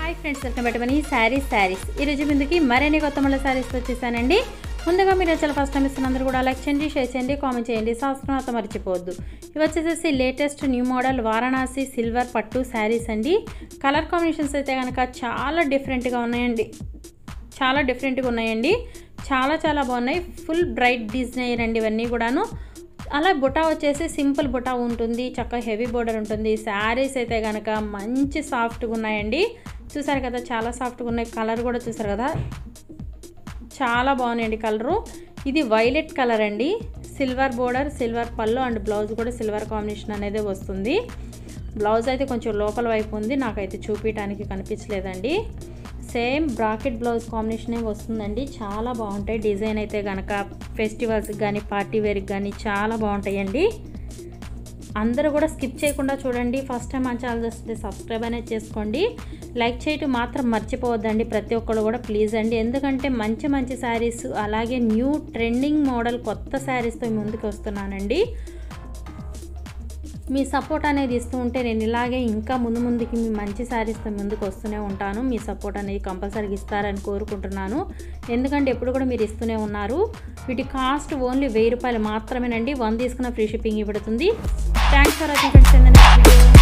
hi friends welcome back Mani sarees sarees ఈరోజు ముందుకి మరిన్ని కొత్త మళ్ళీ శారీస్ వచ్చేసానండి ముందుగా మీరు చాలా ఫస్ట్ టైం ఇస్తున్నందరూ కూడా లైక్ చేయండి షేర్ చేయండి కామెంట్ చేయండి సబ్స్క్రైబ్ మర్చిపోవద్దు ఇవి వచ్చేసేసి latest new model Varanasi silver పట్టు శారీస్ అండి కలర్ కాంబినేషన్స్ అయితే కనుక చాలా డిఫరెంట్గా ఉన్నాయండి చాలా డిఫరెంట్గా ఉన్నాయండి చాలా చాలా బాగున్నాయి ఫుల్ బ్రైట్ డిజైన్ అండి ఇవన్నీ కూడాను అలా బుటా వచ్చేసి సింపుల్ బుటా ఉంటుంది చక్కగా హెవీ బోర్డర్ ఉంటుంది శారీస్ అయితే కనుక మంచి సాఫ్ట్గా ఉన్నాయండి చూసారు కదా చాలా సాఫ్ట్గా ఉన్నాయి కలర్ కూడా చూసారు కదా చాలా బాగున్నాయండి కలరు ఇది వైలెట్ కలర్ అండి సిల్వర్ బోర్డర్ సిల్వర్ పళ్ళు అండ్ బ్లౌజ్ కూడా సిల్వర్ కాంబినేషన్ అనేది వస్తుంది బ్లౌజ్ అయితే కొంచెం లోపల వైపు ఉంది నాకైతే చూపించడానికి కనిపించలేదండి సేమ్ బ్రాకెట్ బ్లౌజ్ కాంబినేషనే వస్తుందండి చాలా బాగుంటాయి డిజైన్ అయితే కనుక ఫెస్టివల్స్కి కానీ పార్టీ వేర్కి కానీ చాలా బాగుంటాయండి అందరూ కూడా స్కిప్ చేయకుండా చూడండి ఫస్ట్ టైం మన ఛానల్ వస్తే సబ్స్క్రైబ్ అనేది చేసుకోండి లైక్ చేయటం మాత్రం మర్చిపోవద్దండి ప్రతి ఒక్కరు కూడా ప్లీజ్ అండి ఎందుకంటే మంచి మంచి శారీస్ అలాగే న్యూ ట్రెండింగ్ మోడల్ కొత్త శారీస్తో ముందుకు వస్తున్నానండి మీ సపోర్ట్ అనేది ఇస్తూ ఉంటే నేను ఇలాగే ఇంకా ముందు ముందుకి మీ మంచి శారీస్తో ముందుకు వస్తూనే ఉంటాను మీ సపోర్ట్ అనేది కంపల్సరీగా ఇస్తారని కోరుకుంటున్నాను ఎందుకంటే ఎప్పుడు కూడా మీరు ఇస్తూనే ఉన్నారు వీటి కాస్ట్ ఓన్లీ వెయ్యి రూపాయలు మాత్రమేనండి వన్ తీసుకున్న ఫ్రీ షిప్పింగ్ ఇవ్వడుతుంది thanks for watching friends next video